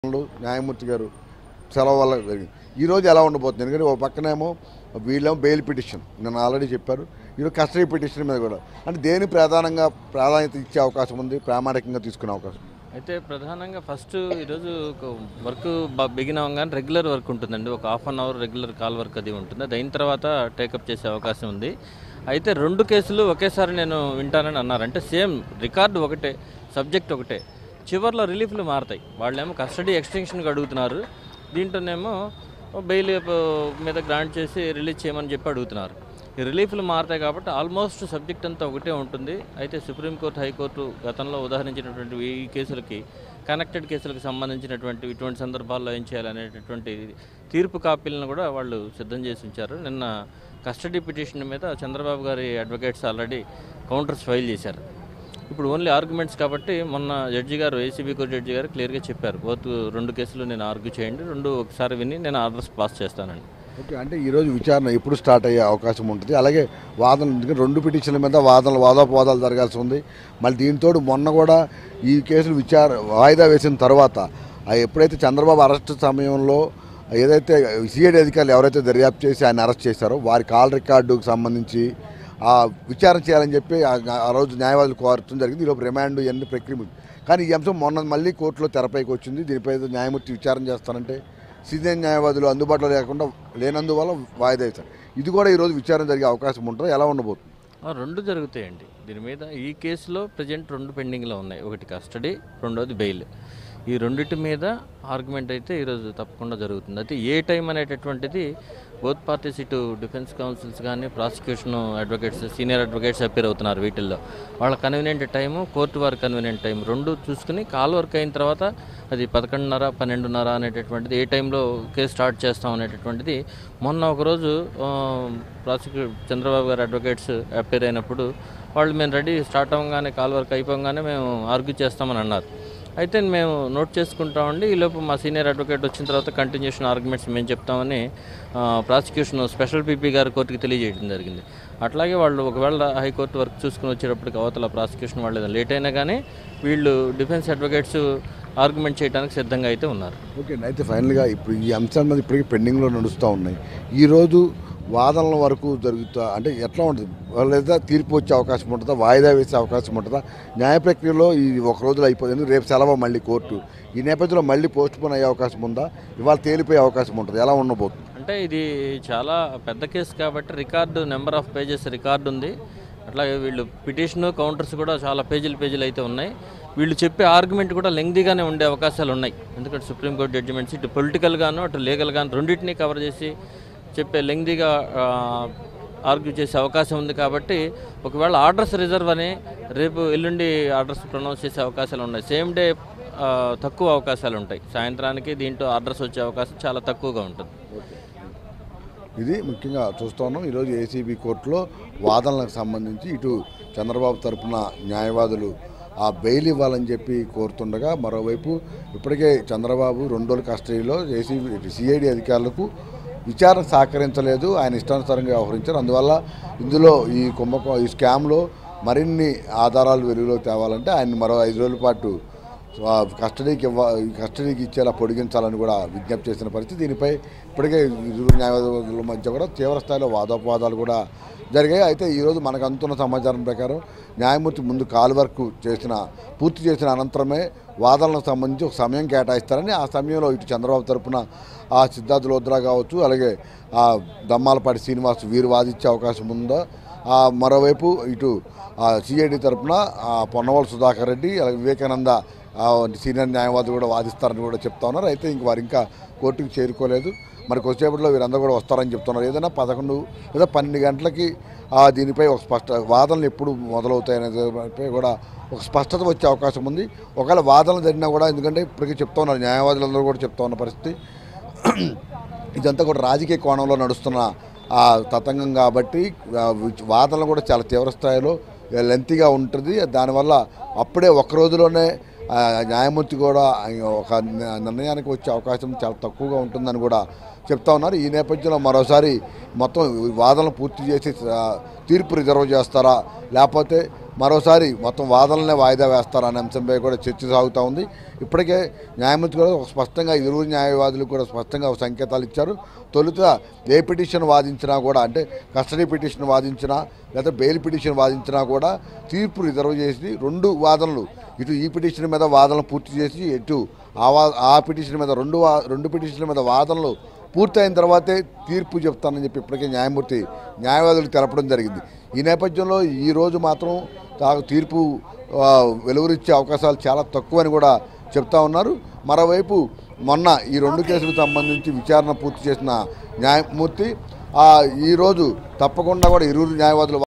వాళ్ళు న్యాయమూర్తి గారు సెలవు వల్ల జరిగింది ఈరోజు ఎలా ఉండబోతుంది ఎందుకంటే ఒక పక్కనేమో వీళ్ళేమో బెయిల్ పిటిషన్ నేను ఆల్రెడీ చెప్పారు ఈరోజు కస్టడీ పిటిషన్ మీద కూడా అంటే దేని ప్రధానంగా ప్రాధాన్యత ఇచ్చే అవకాశం ఉంది ప్రామాణికంగా తీసుకునే అవకాశం ఉంది? అయితే ప్రధానంగా ఫస్ట్ ఈరోజు ఒక వర్క్ బిగిన్ అవ్వగానే రెగ్యులర్ వర్క్ ఉంటుందండి ఒక half an hour regular call work అది ఉంటుంది అది అయిన తర్వాత టేకప్ చేసే అవకాశం ఉంది అయితే రెండు కేసులు ఒకేసారి నేను వింటానని అన్నారు అంటే సేమ్ రికార్డు ఒకటే సబ్జెక్ట్ ఒకటే చివర్లో రిలీఫ్లు మారుతాయి వాళ్ళేమో కస్టడీ ఎక్స్టెన్షన్కి అడుగుతున్నారు దీంట్లోనేమో బెయిల్ మీద గ్రాంట్ చేసి రిలీజ్ చేయమని చెప్పి అడుగుతున్నారు ఈ రిలీఫ్లు మారుతాయి కాబట్టి ఆల్మోస్ట్ సబ్జెక్ట్ అంతా ఒకటే ఉంటుంది అయితే సుప్రీంకోర్టు హైకోర్టు గతంలో ఉదాహరించినటువంటి ఈ కేసులకి కనెక్టెడ్ కేసులకు సంబంధించినటువంటి ఇటువంటి సందర్భాల్లో ఏం చేయాలనేటటువంటి తీర్పు కాపీలను కూడా వాళ్ళు సిద్ధం చేసి ఉంచారు నిన్న కస్టడీ పిటిషన్ మీద చంద్రబాబు గారి అడ్వకేట్స్ ఆల్రెడీ కౌంటర్స్ ఫైల్ చేశారు ఇప్పుడు ఓన్లీ ఆర్గ్యుమెంట్స్ కాబట్టి మొన్న జడ్జి గారు ఏసీబీ కోర్టు జడ్జి గారు క్లియర్గా చెప్పారు బోత్ రెండు కేసులు నేను ఆర్గ్యూ చేయండి రెండు ఒకసారి విని నేను ఆర్డర్స్ పాస్ చేస్తానండి ఓకే అంటే ఈరోజు విచారణ ఎప్పుడు స్టార్ట్ అయ్యే అవకాశం ఉంటుంది అలాగే వాదన ఎందుకంటే రెండు పిటిషన్ల మీద వాదనలు వాదోపవాదాలు జరగాల్సి ఉంది మళ్ళీ దీంతో మొన్న కూడా ఈ కేసులు విచార వాయిదా వేసిన తర్వాత ఆ ఎప్పుడైతే చంద్రబాబు అరెస్ట్ సమయంలో ఏదైతే సిఐడి అధికారులు ఎవరైతే దర్యాప్తు చేసి ఆయన అరెస్ట్ చేశారో వారి కాల్ రికార్డుకు సంబంధించి ఆ విచారణ చేయాలని చెప్పి ఆ- ఆ రోజు న్యాయవాదులు కోరటం జరిగింది ఈలోపు రిమాండ్ ఇవన్నీ ప్రక్రియ ఉంది. కానీ ఈ అంశం మొన్న మళ్ళీ కోర్టులో తెరపైకి వచ్చింది దీనిపై ఏదో న్యాయమూర్తి విచారణ చేస్తానంటే సీనియర్ న్యాయవాదులు అందుబాటులో లేకుండా లేనందువల్ల వాయిదా వేశారు ఇది కూడా ఈరోజు విచారణ జరిగే అవకాశం ఉంటుంది ఎలా ఉండబోతుంది ఆ, రెండు జరుగుతాయండి దీని మీద ఈ కేసులో ప్రజెంట్ రెండు పెండింగ్లో ఉన్నాయి ఒకటి కస్టడీ రెండోది బెయిల్ ఈ రెండిటి మీద ఆర్గ్యుమెంట్ అయితే ఈరోజు తప్పకుండా జరుగుతుంది అయితే ఏ టైం అనేటటువంటిది బోత్ పార్టీస్ ఇటు డిఫెన్స్ కౌన్సిల్స్ కానీ prosecution advocates senior advocates appear అవుతున్నారు వీటిల్లో వాళ్ళ కన్వీనియంట్ టైము కోర్టు వారి కన్వీనియంట్ టైం రెండు చూసుకుని కాల్ వర్క్ అయిన తర్వాత అది పదకొండున్నర పన్నెండున్నర అనేటటువంటిది ఏ టైంలో కేసు స్టార్ట్ చేస్తాం అనేటటువంటిది మొన్న ఒకరోజు ప్రాసిక్యూ చంద్రబాబు గారు అడ్వకేట్స్ అపేర్ అయినప్పుడు వాళ్ళు మేము రెడీ స్టార్ట్ అవ్వగానే కాల్ వర్క్ అయిపోగానే మేము ఆర్గ్యూ చేస్తామని అన్నారు అయితే మేము నోట్ చేసుకుంటామండి ఈలోపు మా సీనియర్ అడ్వకేట్ వచ్చిన తర్వాత కంటిన్యూషన్ ఆర్గ్యుమెంట్స్ మేము చెప్తామని ప్రాసిక్యూషన్ స్పెషల్ పీపీ గారి కోర్టుకి తెలియజేయడం జరిగింది అట్లాగే వాళ్ళు ఒకవేళ హైకోర్టు వర్క్ చూసుకుని వచ్చేటప్పటికి అవతల ప్రాసిక్యూషన్ వాళ్ళు ఏదైనా లేట్ అయినా కానీ వీళ్ళు డిఫెన్స్ అడ్వకేట్స్ ఆర్గ్యుమెంట్ చేయడానికి సిద్ధంగా అయితే ఉన్నారు ఓకే అండి అయితే ఫైనల్గా ఇప్పుడు ఈ అంశాల మీద ఇప్పటికీ పెండింగ్లో నడుస్తూ ఉన్నాయి ఈరోజు వాదనల వరకు జరుగుతా అంటే ఎట్లా ఉంటుంది లేదా తీర్పు వచ్చే అవకాశం ఉంటుందా వాయిదా వేసే అవకాశం ఉంటుందా న్యాయ ప్రక్రియలో ఈ ఒక రోజులో అయిపోతుంది రేపు సెలవు మళ్ళీ కోర్టు ఈ నేపథ్యంలో మళ్ళీ పోస్ట్ పోన్ అయ్యే అవకాశం ఉందా ఇవాళ తేలిపోయే అవకాశం ఉంటుంది ఎలా ఉండబోతుంది అంటే ఇది చాలా పెద్ద కేసు కాబట్టి record number of pages record ఉంది అట్లాగే వీళ్ళు పిటిషన్ కౌంటర్స్ కూడా చాలా పేజీలు పేజీలు అయితే ఉన్నాయి వీళ్ళు చెప్పే ఆర్గ్యుమెంట్ కూడా లెంగ్దీగానే ఉండే అవకాశాలు ఉన్నాయి ఎందుకంటే సుప్రీంకోర్టు జడ్జిమెంట్స్ ఇటు పొలిటికల్గాను అటు లీగల్గాను రెండింటినీ కవర్ చేసి చెప్పే లెంగ్దీగా ఆర్గ్యూ చేసే అవకాశం ఉంది కాబట్టి ఒకవేళ ఆర్డర్స్ రిజర్వ్ అని రేపు ఎల్లుండి ఆర్డర్స్ ప్రొనౌన్స్ చేసే అవకాశాలు ఉన్నాయి సేమ్ డే తక్కువ అవకాశాలు ఉంటాయి సాయంత్రానికి దీంట్లో ఆర్డర్స్ వచ్చే అవకాశం చాలా తక్కువగా ఉంటుంది ఇది ముఖ్యంగా చూస్తా ఉన్నాం ఈరోజు ఏసీబీ కోర్టులో వాదనలకు సంబంధించి ఇటు చంద్రబాబు తరపున న్యాయవాదులు ఆ బెయిల్ ఇవ్వాలని చెప్పి కోరుతుండగా మరోవైపు ఇప్పటికే చంద్రబాబు రెండు రోజుల కస్టడీలో ఏసీబీ సిఐడి అధికారులకు విచారణ సహకరించలేదు ఆయన ఇష్టానుసారంగా వ్యవహరించారు అందువల్ల ఇందులో ఈ కుంభకో ఈ స్కామ్లో మరిన్ని ఆధారాలు వెలుగులోకి తేవాలంటే ఆయన మరో ఐదు రోజుల పాటు ఆ కస్టడీకి ఇవ్వ కస్టడీకి ఇచ్చేలా పొడిగించాలని కూడా విజ్ఞప్తి చేసిన పరిస్థితి దీనిపై ఇప్పటికే ఇరువురు న్యాయవాదుల మధ్య కూడా తీవ్ర స్థాయిలో వాదోపవాదాలు కూడా జరిగాయి అయితే ఈరోజు మనకు అందుతున్న సమాచారం ప్రకారం న్యాయమూర్తి ముందు కాల్ వర్క్ చేసిన పూర్తి చేసిన అనంతరమే వాదనలకు సంబంధించి ఒక సమయం కేటాయిస్తారని ఆ సమయంలో ఇటు చంద్రబాబు తరపున ఆ సిద్ధార్థ లోద్రా కావచ్చు అలాగే ఆ దమ్మాలపాటి శ్రీనివాస్ వీరు వాదించే అవకాశం ఉందో ఆ మరోవైపు ఇటు సిఐడి తరపున ఆ పొన్నవాళ్ళ సుధాకర్ రెడ్డి అలాగే వివేకానంద ఆ సీనియర్ న్యాయవాదులు కూడా వాదిస్తారని కూడా చెప్తా ఉన్నారు అయితే ఇంక వారు ఇంకా కోర్టుకు చేరుకోలేదు మరి కొద్దిసేపట్లో వీరందరూ కూడా వస్తారని చెప్తున్నారు ఏదైనా పదకొండు లేదా పన్నెండు గంటలకి ఆ దీనిపై ఒక స్పష్ట వాదనలు ఎప్పుడు మొదలవుతాయనే దానిపై కూడా ఒక స్పష్టత వచ్చే అవకాశం ఉంది ఒకవేళ వాదనలు జరిగినా కూడా ఎందుకంటే ఇప్పటికీ చెప్తా ఉన్నారు న్యాయవాదులందరూ కూడా చెప్తా ఉన్న పరిస్థితి ఇదంతా కూడా రాజకీయ కోణంలో నడుస్తున్న ఆ తతంగం కాబట్టి ఆ విచ్- వాదనలు కూడా చాలా తీవ్ర స్థాయిలో లెంతీగా ఉంటుంది దానివల్ల అప్పుడే ఒక రోజులోనే ఆ, న్యాయమూర్తి కూడా ఆయన ఒక ని- నిర్ణయానికి వచ్చే అవకాశం చాలా తక్కువగా ఉంటుందని కూడా చెప్తా ఉన్నారు ఈ నేపథ్యంలో మరోసారి మొత్తం ఈ వాదనలు పూర్తి చేసి ఆ, తీర్పు రిజర్వ్ చేస్తారా లేకపోతే మరోసారి మొత్తం వాదనలనే వాయిదా వేస్తారనే అంశంపై కూడా చర్చ సాగుతూ ఉంది ఇప్పటికే న్యాయమూర్తి కూడా ఒక స్పష్టంగా ఇరువురు న్యాయవాదులు కూడా స్పష్టంగా ఒక సంకేతాలు ఇచ్చారు తొలుత ఏ పిటిషన్ వాదించినా కూడా అంటే కస్టడీ పిటిషన్ వాదించినా లేదా బెయిల్ పిటిషన్ వాదించినా కూడా తీర్పు రిజర్వ్ చేసి రెండు వాదనలు ఇటు ఈ పిటిషన్ మీద వాదనలు పూర్తి చేసి ఇటు ఆ వా ఆ పిటిషన్ మీద రెండు వా రెండు పిటిషన్ల మీద వాదనలు పూర్తయిన తర్వాతే తీర్పు చెప్తానని చెప్పి ఇప్పటికే న్యాయమూర్తి న్యాయవాదులకు తెలపడం జరిగింది ఈ నేపథ్యంలో ఈ రోజు మాత్రం తా- తీర్పు ఆ, వెలువరిచ్చే అవకాశాలు చాలా తక్కువని కూడా చెప్తా ఉన్నారు మరోవైపు మొన్న ఈ రెండు కేసులకు సంబంధించి విచారణ పూర్తి చేసిన న్యాయమూర్తి ఆ, ఈరోజు తప్పకుండా కూడా ఇరువురు న్యాయవాదులు